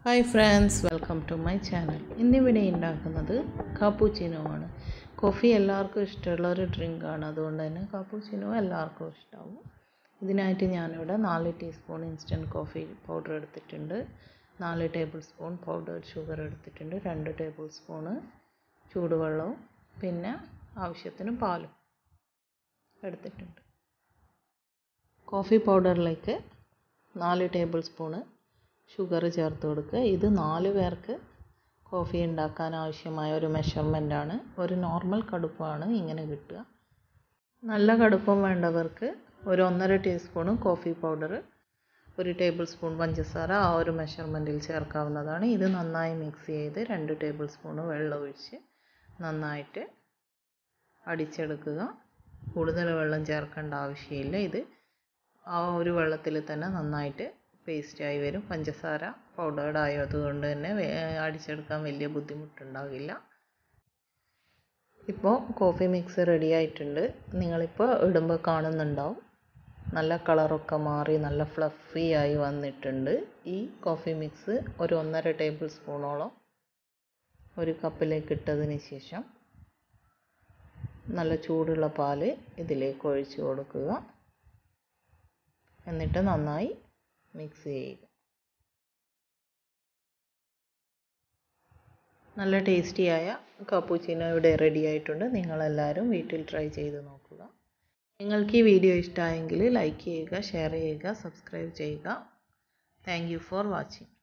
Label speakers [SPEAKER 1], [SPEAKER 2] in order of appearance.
[SPEAKER 1] hi friends welcome to my channel ഇന്നിവിടെ ഉണ്ടാക്കുന്നത് കാപ്പൂച്ചിനോ ആണ് കോഫി എല്ലാവർക്കും ഇഷ്ടമുള്ള ഒരു ഡ്രിങ്കാണ് അതുകൊണ്ട് തന്നെ കാപ്പൂച്ചിനോ എല്ലാവർക്കും ഇഷ്ടമാവും ഇതിനായിട്ട് ഞാനിവിടെ നാല് ടീസ്പൂൺ ഇൻസ്റ്റൻറ്റ് കോഫി പൗഡർ എടുത്തിട്ടുണ്ട് നാല് ടേബിൾ സ്പൂൺ പൗഡേർഡ് ഷുഗർ എടുത്തിട്ടുണ്ട് രണ്ട് ടേബിൾ സ്പൂണ് ചൂടുവെള്ളവും പിന്നെ ആവശ്യത്തിന് പാലും എടുത്തിട്ടുണ്ട് കോഫി പൗഡറിലേക്ക് നാല് ടേബിൾ സ്പൂണ് ഷുഗർ ചേർത്ത് കൊടുക്കുക ഇത് നാല് പേർക്ക് കോഫി ഉണ്ടാക്കാൻ ആവശ്യമായ ഒരു മെഷർമെൻ്റാണ് ഒരു നോർമൽ കടുപ്പമാണ് ഇങ്ങനെ കിട്ടുക നല്ല കടുപ്പം വേണ്ടവർക്ക് ഒരു ഒന്നര ടീസ്പൂണ് കോഫി പൗഡർ ഒരു ടേബിൾ സ്പൂൺ പഞ്ചസാര ആ ഒരു മെഷർമെൻറ്റിൽ ചേർക്കാവുന്നതാണ് ഇത് നന്നായി മിക്സ് ചെയ്ത് രണ്ട് ടേബിൾ സ്പൂണ് വെള്ളം ഒഴിച്ച് നന്നായിട്ട് അടിച്ചെടുക്കുക കൂടുതൽ വെള്ളം ചേർക്കേണ്ട ആവശ്യമില്ല ഇത് ആ ഒരു വെള്ളത്തിൽ തന്നെ നന്നായിട്ട് പേസ്റ്റായി വരും പഞ്ചസാര പൗഡേർഡ് ആയതുകൊണ്ട് തന്നെ അടിച്ചെടുക്കാൻ വലിയ ബുദ്ധിമുട്ടുണ്ടാകില്ല ഇപ്പോൾ കോഫി മിക്സ് റെഡി ആയിട്ടുണ്ട് നിങ്ങളിപ്പോൾ ഇടുമ്പോൾ കാണുന്നുണ്ടാവും നല്ല കളറൊക്കെ മാറി നല്ല ഫ്ലഫി ആയി വന്നിട്ടുണ്ട് ഈ കോഫി മിക്സ് ഒരു ഒന്നര ടേബിൾ സ്പൂണോളം ഒരു കപ്പിലേക്ക് ഇട്ടതിന് ശേഷം നല്ല ചൂടുള്ള പാല് ഇതിലേക്ക് ഒഴിച്ച് കൊടുക്കുക എന്നിട്ട് നന്നായി മിക്സ് ചെയ്യുക നല്ല ടേസ്റ്റിയായ കപ്പൂച്ചിനോ ഇവിടെ റെഡി ആയിട്ടുണ്ട് നിങ്ങളെല്ലാവരും വീട്ടിൽ ട്രൈ ചെയ്ത് നോക്കുക നിങ്ങൾക്ക് ഈ വീഡിയോ ഇഷ്ടമായെങ്കിൽ ലൈക്ക് ചെയ്യുക ഷെയർ ചെയ്യുക സബ്സ്ക്രൈബ് ചെയ്യുക താങ്ക് യു ഫോർ വാച്ചിങ്